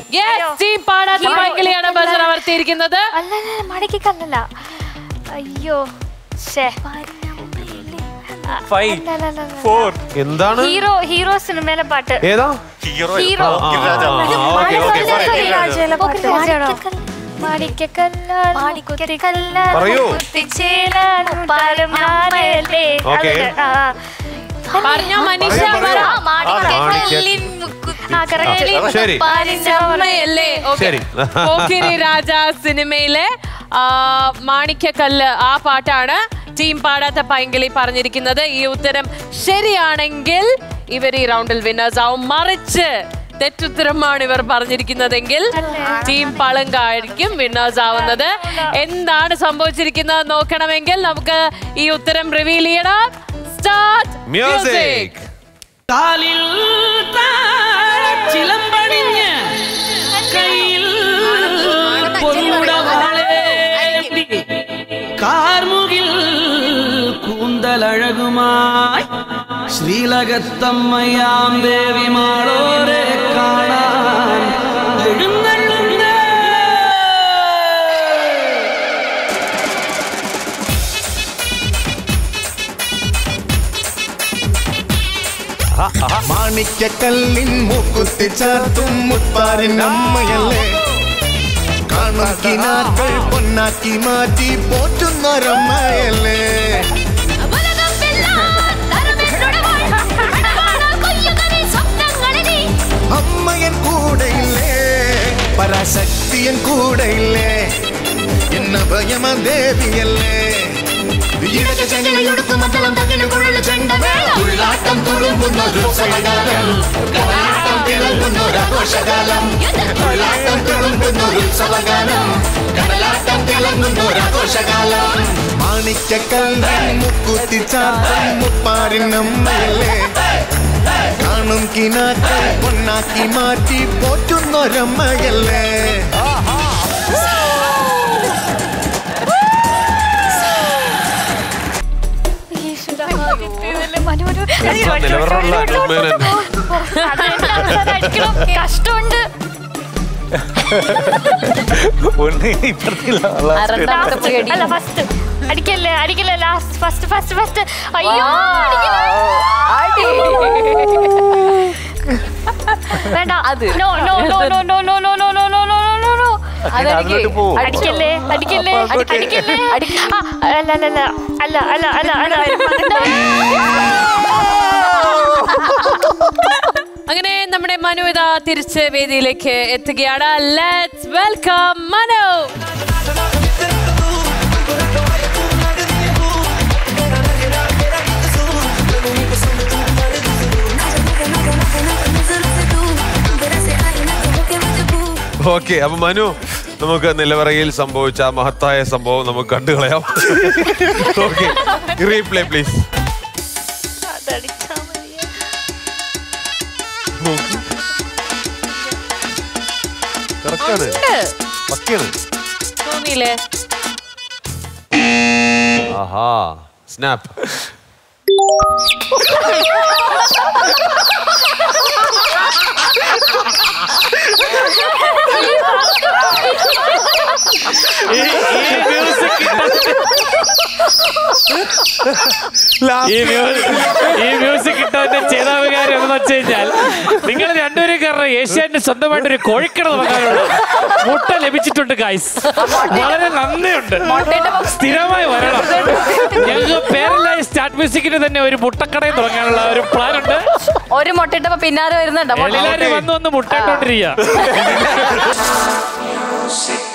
Team പാടാത്ത പൈങ്കിളിയാണ് buzzer അമർത്തിയിരിക്കുന്നത് അല്ല അല്ല, മടക്കിക്കല്ലല്ല അയ്യോ ശ്ശേ. ഫൈവ് അല്ല, അല്ല, അല്ല, അല്ല. ഫോർ എന്താണ് ഹീറോ ഹീറോ സിനിമയിലെ പാട്ട് ഏതാ ഹീറോ ഹീറോ ആ, ആ, ഓക്കേ, ഓക്കേ, പറയ്. പോക്കിരിരാജയാണോ? മാണിക്യക്കല്ലാൽ കുത്തിക്കല്ലാൽ പറയൂ. കുത്തിച്ചേലാൽ പാലം നാണയല്ലേ. ഓക്കേ. അത്, ആ, ആ. പറഞ്ഞോ മനീഷ പറയൂ, പറയൂ. പറ. മാണിക്യ- ആ, correct. ശരി അമ്മയല്ലേ ഓക്കേ. ശരി. പോക്കിരി രാജ സിനിമയിലെ ആ, മാണിക്യക്കല്ല് ആ പാട്ടാണ് ടീം പാടാത്ത പൈങ്കിളി പറഞ്ഞിരിക്കുന്നത് ഈ ഉത്തരം ശരിയാണെങ്കിൽ ഇവർ ഈ റൗണ്ടിൽ വിന്നേഴ്സ് ആവും മറിച്ച് തെറ്റുത്തരമാണ് ഇവർ പറഞ്ഞിരിക്കുന്നതെങ്കിൽ ടീം പളുങ്കായിരിക്കും വിന്നേഴ്സ് ആവുന്നത് എന്താണ് സംഭവിച്ചിരിക്കുന്നത് നോക്കണമെങ്കിൽ നമുക്ക് ഈ ഉത്തരം റിവീൽ ചെയ്യണം സ്റ്റാർട്ട് മ്യൂസിക് കാലിൽ ചിലമ്പണിഞ്ഞ കയ്യിൽ പൊന്നുടവാളേന്തി കാർമുകിൽ കൂന്തലഴകുമായി ശ്രീലകത്തമ്മയാം ദേവി മാളോരെ കാണാൻ എഴുന്നള്ളുന്നേ മാണിക്കക്കല്ലിൻ മൂക്കുത്തി ചാർത്തും മുപ്പാരിൻ അമ്മയല്ലേ കണക്കിനാക്കൾ പൊന്നാക്കി മാറ്റി പോറ്റുന്നൊരമ്മയല്ലേ അമ്മയൻ കൂടെയില്ലേ പരാശക്തിയൻ കൂടെയില്ലേ എന്ന ഭയമ ദേവിയല്ലേ ഇടക ചെങ്ങലയൊടുക്കും മദ്ദളം തകിലും കുഴല് ചെണ്ടമേളം ഉള്ളാട്ടം തുളുമ്പുന്നൊരു ഉത്സവകാലം കലാട്ടം തിളങ്ങുന്നൊരു ആഘോഷകാലം ഉള്ളാട്ടം തുളുമ്പുന്നൊരു ഉത്സവകാലം കടലാട്ടം തിളങ്ങുന്നൊരു ആഘോഷകാലം മാണിക്കക്കല്ലൻ മുക്കുത്തി ചാത്തൻ മുപ്പാരിൻ അമ്മയല്ലേ കാണും കിനാക്കൾ പൊന്നാക്കി മാറ്റി പോറ്റുന്നൊരമ്മയല്ലേ ഈശ്വരാ, ആദ്യത്തേതല്ലേ മനു, മനു. നിലവറയുള്ള അനുമേനൻ. അതെന്നെ അവസാനം അടിക്കണം. കഷ്ടമുണ്ട് ഒന്ന് ഇപ്പുറത്തില്ല ലാസ്റ്റ് അല്ല ഫസ്റ്റ് അടിക്കല്ലേ അടിക്കല്ലേ ലാസ്റ്റ് ഫസ്റ്റ് ഫസ്റ്റ് ഫസ്റ്റ് അയ്യോ വേണ്ട no no no no no no no no no no no no no അതിലോട്ട് പോവും അടിക്കല്ലേ അടിക്കല്ലേ അടിക്കല്ലേ ആ, അല്ല അല്ല അല്ല അല്ല അല്ല അല്ല അല്ല അങ്ങനെ നമ്മുടെ മനു ഇതാ തിരിച്ച് വേദിയിലേക്ക് എത്തുകയാണ് ലെറ്റ്സ് വെൽക്കം മനു ഓക്കെ അപ്പൊ മനു നമുക്ക് നിലവറയിൽ സംഭവിച്ച ആ മഹത്തായ സംഭവം നമുക്ക് കണ്ടുകളയാം ഓക്കെ റീപ്ലേ പ്ലീസ് അതടിച്ചാ മതിയെ. കറക്റ്റാണ് പക്കയാണ് തോന്നിയില്ലേ ആഹാ സ്നാപ്പ് ഈ മ്യൂ- ഈ മ്യൂസിക് ഇട്ടതിന്റെ ചേതാവികാരം എന്ന് വെച്ച് കഴിഞ്ഞാൽ നിങ്ങൾ രണ്ടുപേരും കാരണം ഏഷ്യാന്റെ സ്വന്തമായിട്ട് ഒരു കോഴിക്കട തുടങ്ങാനുള്ള മുട്ട ലഭിച്ചിട്ടുണ്ട് ഗൈസ് വളരെ നന്ദിയുണ്ട് സ്ഥിരമായി വരണം ഞങ്ങൾക്ക് പേരല്ലായി സ്റ്റാർട്ട് മ്യൂസിക്കിന് തന്നെ ഒരു മുട്ടക്കടയും തുടങ്ങാനുള്ള ഒരു പ്ലാൻ ഉണ്ട് ഒരു മുട്ടയിട്ടപ്പോ പിന്നാലെ വരുന്നുണ്ടോ എല്ലാവരും വന്ന് വന്ന് മുട്ടയിട്ടോണ്ടിരിക്കുക